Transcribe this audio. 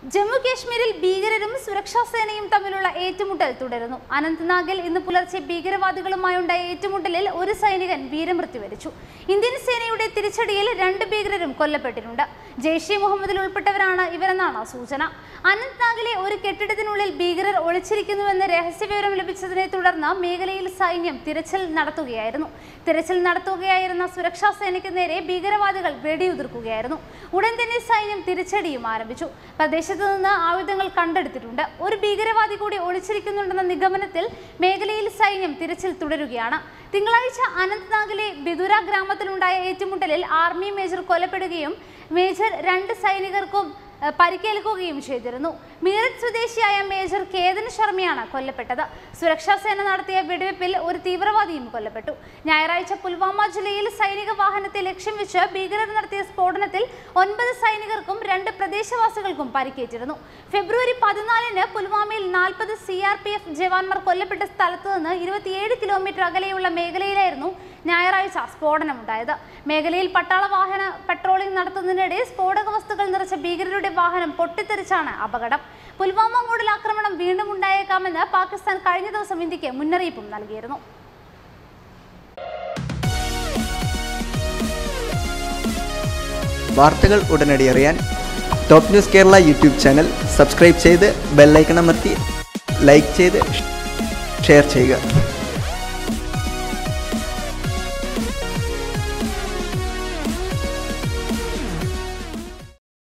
ജമ്മു കാശ്മീരിൽ ഭീകരരും സുരക്ഷാ സേനയും തമ്മിലുള്ള ഏറ്റുമുട്ടൽ തുടരുന്നു അനന്ത്നാഗിൽ ഇന്ന് പുലർച്ചെ ഭീകരവാദികളുമായുണ്ടായ ഏറ്റുമുട്ടലിൽ ഒരു സൈനികൻ വീരമൃത്യു വരിച്ചു ഇന്ത്യൻ സേനയുടെ തിരിച്ചടിയിൽ രണ്ട് ഭീകരരും കൊല്ലപ്പെട്ടിട്ടുണ്ട് ജെയ്ഷെ മുഹമ്മദിൽ ഉൾപ്പെട്ടവരാണ് ഇവരെന്നാണ് സൂചന അനന്ത്നാഗിലെ ഒരു കെട്ടിടത്തിനുള്ളിൽ ഭീകരർ ഒളിച്ചിരിക്കുന്നുവെന്ന് രഹസ്യവിവരം ലഭിച്ചതിനെ തുടർന്ന് മേഖലയിൽ സൈന്യം തിരച്ചിൽ നടത്തുകയായിരുന്നു തിരച്ചിൽ നടത്തുകയായിരുന്ന സുരക്ഷാ സേനയ്ക്ക് നേരെ ഭീകരവാദികൾ വെടിയുതിർക്കുകയായിരുന്നു ഉടൻ തന്നെ സൈന്യം തിരിച്ചടിയും ആരംഭിച്ചു പ്രദേശത്ത് നിന്ന് ആയുധങ്ങൾ കണ്ടെടുത്തിട്ടുണ്ട് ഒരു ഭീകരവാദി കൂടി ഒളിച്ചിരിക്കുന്നുണ്ടെന്ന നിഗമനത്തിൽ മേഖലയിൽ സൈന്യം തിരച്ചിൽ തുടരുകയാണ് തിങ്കളാഴ്ച അനന്ത്നാഗിലെ ബിദുര ഗ്രാമത്തിലുണ്ടായ ഏറ്റുമുട്ടലിൽ ആർമി മേജർ കൊല്ലപ്പെടുകയും മേജർ രണ്ട് സൈനികർക്കും ഏഹ്, പരിക്കേൽക്കുകയും ചെയ്തിരുന്നു മീററ്റ് സ്വദേശിയായ മേജർ കേതൻ ശർമ്മയാണ് കൊല്ലപ്പെട്ടത് സുരക്ഷാ സേന നടത്തിയ വെടിവെപ്പിൽ ഒരു തീവ്രവാദിയും കൊല്ലപ്പെട്ടു ഞായറാഴ്ച പുൽവാമ ജില്ലയിൽ സൈനിക വാഹനത്തെ ലക്ഷ്യം വെച്ച് ഭീകരർ നടത്തിയ സ്ഫോടനത്തിൽ ഒൻപത് സൈനികർക്കും രണ്ട് പ്രദേശവാസികൾക്കും പരിക്കേറ്റിരുന്നു ഫെബ്രുവരി പതിനാലിന് പുൽവാമയിൽ നാൽപ്പത് സി ആർ പി എഫ് ജവാന്മാർ കൊല്ലപ്പെട്ട സ്ഥലത്ത് നിന്ന് ഇരുപത്തിയേഴ് കിലോമീറ്റർ അകലെയുള്ള മേഖലയിലായിരുന്നു ഞായറാഴ്ച സ്ഫോടനമുണ്ടായത് മേഖലയിൽ പട്ടാള വാഹന പെട്രോളിംഗ് നടത്തുന്നതിനിടെ സ്ഫോടക വസ്തുക്കൾ നിറച്ച ഭീകരരുടെ വാഹനം പൊട്ടിത്തെറിച്ചാണ് അപകടം പുൽവാമ മോഡൽ ആക്രമണം വീണ്ടും ഉണ്ടായേക്കാമെന്ന് പാകിസ്ഥാൻ കഴിഞ്ഞ ദിവസം ഇന്ത്യക്ക് മുന്നറിയിപ്പും നൽകിയിരുന്നു വാർത്തകൾ ഉടനടി അറിയാൻ top news Kerala YouTube channel subscribe ചെയ്ത് ബെല്ലൈക്കൺ അമർത്തി ലൈക്ക് ചെയ്ത് ഷെയർ ചെയ്യുക